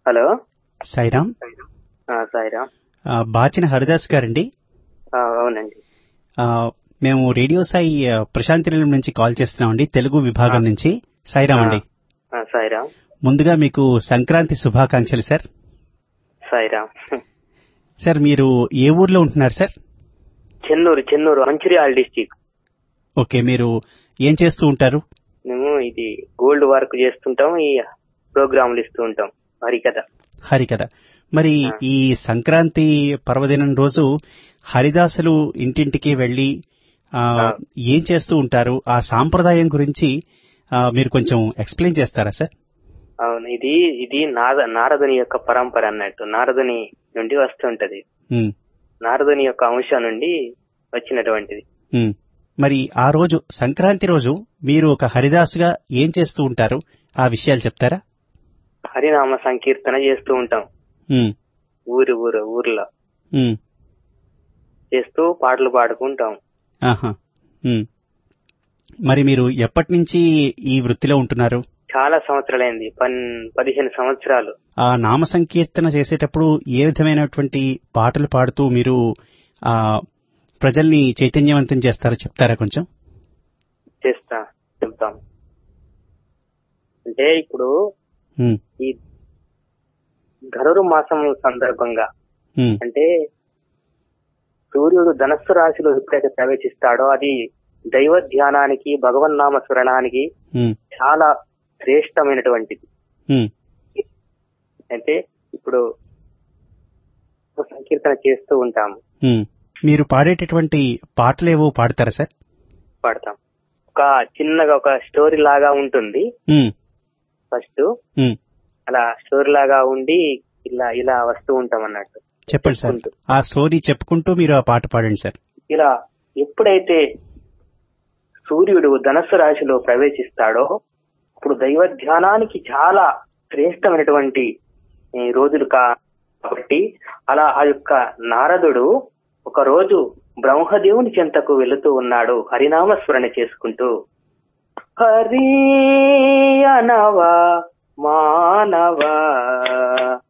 Hello Sairam ఆ, సాయిరామ్ ఆ, బాచిన హరిదాస్ గారండి ఆ, అవునండి ఆ, మేము రేడియో సాయి ఆ, ప్రశాంతి నిలయం నుంచి కాల్ చేస్తున్నామండి తెలుగు విభాగం నుంచి సాయిరామ్ అండి ఆ, సాయిరామ్ ముందుగా మీకు సంక్రాంతి శుభాకాంక్షలు సార్ సాయిరామ్ సార్ మీరు ఏ ఊర్లో ఉంటున్నారు sir Chennur Chennur Mancherial district okay మీరు ఏం చేస్తూ ఉంటారు మేము ఇది గోల్డ్ వర్క్ చేస్తుంటాం ఈ ప్రోగ్రాంలు ఇస్తూ ఉంటాం హరికథ హరికథ మరి ఆ. ఈ సంక్రాంతి పర్వదినం రోజు హరిదాసులు ఇంటింటికి వెళ్లి ఆ, ఆ. ఏం చేస్తూ ఉంటారు ఆ సాంప్రదాయం గురించి ఆ, మీరు కొంచెం ఎక్స్ప్లెయిన్ చేస్తారా సార్ అవును ఇది ఇది నాద నారదుని యొక్క పరంపర అన్నట్టు నారదుని నుండి వస్తుంటది ఉమ్, నారదుని యొక్క అంశం నుండి వచ్చినటువంటిది ఉమ్. మరి ఆ రోజు సంక్రాంతి రోజు మీరు ఒక హరిదాసుగా ఏం చేస్తూ ఉంటారు ఆ విషయాలు చెప్తారా హరినామ సంకీర్తన చేస్తూ ఉంటాం ఉమ్, ఊరు ఊరు ఊర్లో ఉమ్, చేస్తూ పాటలు పాడుకుంటాం ఆహా, ఉమ్. మరి మీరు ఎప్పటి నుంచి ఈ వృత్తిలో ఉంటున్నారు చాలా సంవత్సరాలైంది పన్ పదిహేను సంవత్సరాలు ఆ నామ సంకీర్తన చేసేటప్పుడు ఏ విధమైనటువంటి పాటలు పాడుతూ మీరు ఆ ప్రజల్ని చైతన్యవంతం చేస్తారో చెప్తారా కొంచెం చేస్తా చెప్తాం అంటే ఇప్పుడు ఉమ్, ఈ ధనురు మాసం సందర్భంగా ఉమ్, అంటే సూర్యుడు ధనస్సు రాశిలో ఎప్పుడైతే ప్రవేశిస్తాడో అది దైవ ధ్యానానికి భగవన్నామ స్మరణానికి ఉమ్, చాలా శ్రేష్టమైనటువంటిది ఉమ్, అంటే ఇప్పుడు సంకీర్తన చేస్తూ ఉంటాము ఉమ్. మీరు పాడేటటువంటి పాటలేవో పాడతారా సార్ పాడతాం ఒక చిన్నగా ఒక స్టోరీ లాగా ఉంటుంది ఉమ్, ఫస్ట్ ఉమ్. అలా స్టోరీ లాగా ఉండి ఇలా ఇలా వస్తూ ఉంటాం అన్నట్టు చెప్పండి సార్ చెప్పుకుంటూ. ఆ స్టోరీ చెప్పుకుంటూ మీరు ఆ పాట పాడండి సార్ ఇలా ఎప్పుడైతే సూర్యుడు ధనస్సు రాశిలో ప్రవేశిస్తాడో అప్పుడు దైవ ధ్యానానికి చాలా శ్రేష్టమైనటువంటి ఈ, రోజులు కా- కాబట్టి అలా ఆ యొక్క నారదుడు ఒక రోజు బ్రహ్మదేవుని చెంతకు వెళుతూ ఉన్నాడు హరినామ స్మరణ చేసుకుంటూ హరి అనవా మానవా